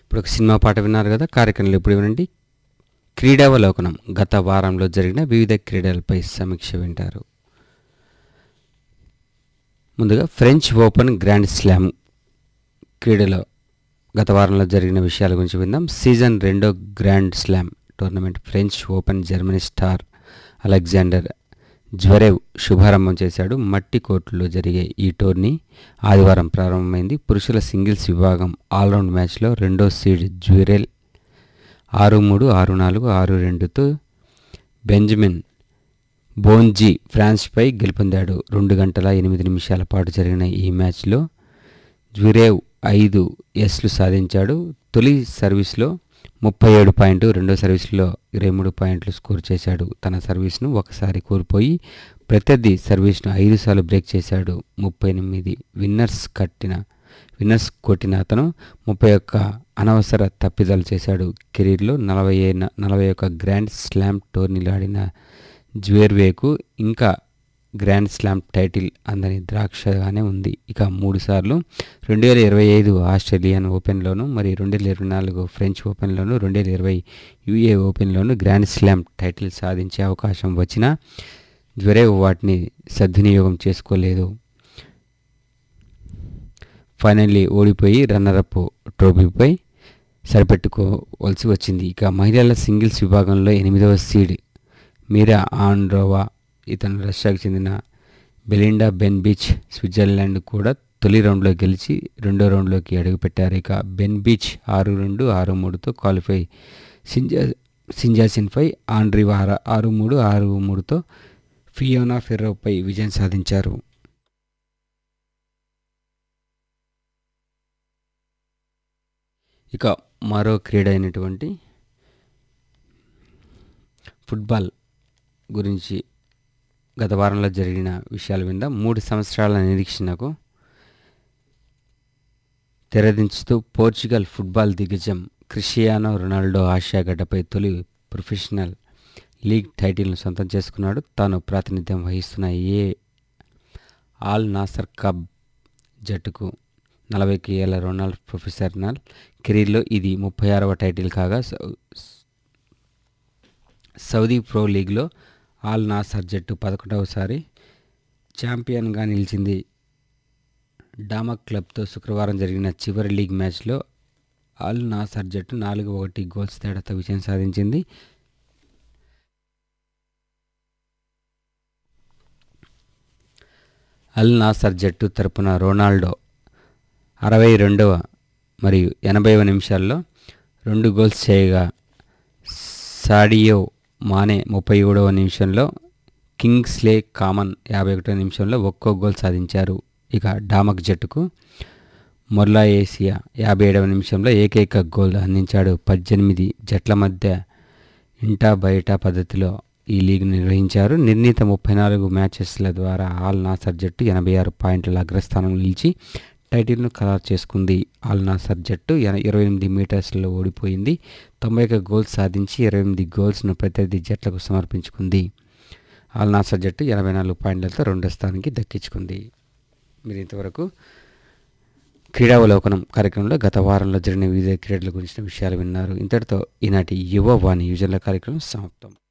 ఇప్పుడు ఒక సినిమా పాట విన్నారు కదా కార్యక్రమంలో ఇప్పుడు వినండి క్రీడావలోకనం గత వారంలో జరిగిన వివిధ క్రీడలపై సమీక్ష వింటారు ముందుగా ఫ్రెంచ్ ఓపెన్ గ్రాండ్ స్లామ్ క్రీడలో గత వారంలో జరిగిన విషయాల గురించి విందాం సీజన్ రెండో grand slam tournament French Open Germany star Alexander Zverev శుభారంభం చేశాడు మట్టి కోర్టులో జరిగే ఈ టోర్నీ ఆదివారం ప్రారంభమైంది పురుషుల సింగిల్స్ విభాగం ఆల్రౌండ్ మ్యాచ్లో రెండో సీడ్ జ్వరెల్ ఆరు మూడు ఆరు నాలుగు ఆరు రెండుతో బెంజమిన్ బోన్జీ ఫ్రాన్స్పై గెలుపొందాడు రెండు గంటల ఎనిమిది నిమిషాల పాటు జరిగిన ఈ మ్యాచ్లో జ్విరేవ్ ఐదు ఎస్లు సాధించాడు తొలి సర్వీస్లో ముప్పై ఏడు పాయింట్ రెండో సర్వీస్లో ఇరవై మూడు పాయింట్లు స్కోర్ చేశాడు తన సర్వీస్ను ఒకసారి కోల్పోయి ప్రత్యర్థి సర్వీస్ను ఐదు సార్లు బ్రేక్ చేశాడు ముప్పై ఎనిమిది విన్నర్స్ కట్టిన విన్నర్స్ కొట్టిన అతను ముప్పై ఒక్క అనవసర తప్పిదాలు చేశాడు కెరీర్లో నలభై నలభై ఒక్క గ్రాండ్ స్లామ్ టోర్నీలు ఆడిన జ్వేర్వేకు ఇంకా గ్రాండ్ స్లామ్ టైటిల్ అందని ద్రాక్షగానే ఉంది ఇక మూడుసార్లు రెండు వేల ఇరవై ఐదు ఆస్ట్రేలియన్ ఓపెన్లోను మరి రెండు వేల ఇరవై నాలుగు ఫ్రెంచ్ ఓపెన్లోను రెండు వేల ఇరవై యుఏ ఓపెన్లోను గ్రాండ్ స్లామ్ టైటిల్ సాధించే అవకాశం వచ్చినా జ్వరేవ్ వాటిని సద్వినియోగం చేసుకోలేదు ఫైనల్లీ ఓడిపోయి రన్నరప్ ట్రోఫీపై సరిపెట్టుకోవాల్సి వచ్చింది ఇక మహిళల సింగిల్స్ విభాగంలో ఎనిమిదవ సీడ్ మీరా ఆండ్రోవా ఇతను రష్యాకు చెందిన బెలిండా బెన్ బీచ్ స్విట్జర్లాండ్ కూడా తొలి రౌండ్లో గెలిచి రెండో రౌండ్లోకి అడుగుపెట్టారు ఇక బెన్ బీచ్ ఆరు రెండు ఆరు మూడుతో క్వాలిఫై సింజా సింజాసిన్పై ఆండ్రివా ఆరు- ఆరు మూడు ఆరు మూడుతో ఫియోనా ఫెర్రోపై విజయం సాధించారు ఇక మరో క్రీడ అయినటువంటి ఫుట్బాల్ గురించి గత వారంలో జరిగిన విషయాలు విందాం మూడు సంవత్సరాల నిరీక్షణకు తెరదించుతూ పోర్చుగల్ ఫుట్బాల్ దిగ్గజం క్రిస్టియానో రొనాల్డో ఆసియా గడ్డపై తొలి ప్రొఫెషనల్ లీగ్ టైటిల్ను సొంతం చేసుకున్నాడు తాను ప్రాతినిధ్యం వహిస్తున్న ఏ ఆల్ నాసర్ కబ్ జట్టుకు నలభై ఏళ్ల రొనాల్డ్ ప్రొఫెషనల్ కెరీర్లో ఇది ముప్పై ఆరవ టైటిల్ కాగా సౌ- సౌదీ ప్రో లీగ్లో ఆల్ నాసర్ జట్టు పదకొండవసారి ఛాంపియన్గా నిలిచింది డామక్ క్లబ్తో శుక్రవారం జరిగిన చివరి లీగ్ మ్యాచ్లో అల్ నాసర్ జట్టు నాలుగు ఒకటి గోల్స్ తేడాతో విజయం సాధించింది అల్ నాసర్ జట్టు తరపున రొనాల్డో అరవై రెండవ మరియు ఎనభైవ నిమిషాల్లో రెండు గోల్స్ చేయగా సాడియో మానే ముప్పై ఏడవ నిమిషంలో కింగ్స్లే కామన్ యాభై ఒకటో నిమిషంలో ఒక్కో గోల్ సాధించారు ఇక డామక్ జట్టుకు మొర్లా ఏసియా యాభై ఏడవ నిమిషంలో ఏకైక గోల్ అందించాడు పద్దెనిమిది జట్ల మధ్య ఇంటా బయట పద్ధతిలో ఈ లీగ్ నిర్వహించారు నిర్ణీత ముప్పై నాలుగు మ్యాచెస్ల ద్వారా ఆల్ నాసర్ జట్టు ఎనభై ఆరు పాయింట్ల అగ్రస్థానం నిలిచి టైటిల్ను ఖరారు చేసుకుంది ఆల్ నాసర్ జట్టు ఎన- ఇరవై ఎనిమిది మీటర్స్లో ఓడిపోయింది తొంభై ఒక గోల్స్ సాధించి ఇరవై ఎనిమిది గోల్స్ను ప్రత్యర్థి జట్లకు సమర్పించుకుంది ఆల్ నాసర్ జట్టు ఎనభై నాలుగు పాయింట్లతో రెండో స్థానానికి దక్కించుకుంది మీరు ఇంతవరకు క్రీడావలోకనం కార్యక్రమంలో గత వారంలో జరిగిన వివిధ క్రీడల గురించిన విషయాలు విన్నారు ఇంతటితో ఈనాటి యువ వాణి యువజనుల కార్యక్రమం సమాప్తం